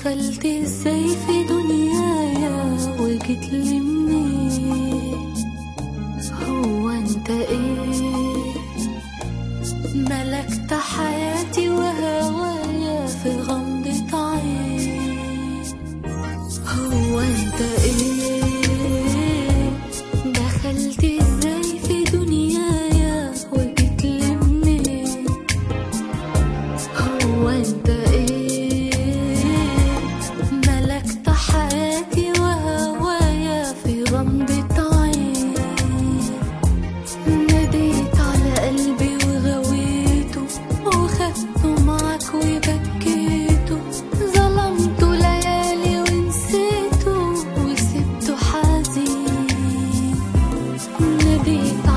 دخلت ازاي في دنيايا وجيت لي منين هو انت ايه ملكت حياتي وهوايا في غمضة عين هو انت ايه دخلت ازاي في دنيايا وجيت لي منين هو انت ايه ملكت حياتي وهوايا في غمضة عين ناديت على قلبي وغويته وخدته معاك وبكيته ظلمته ليالي ونسيته وسبته حزين ناديت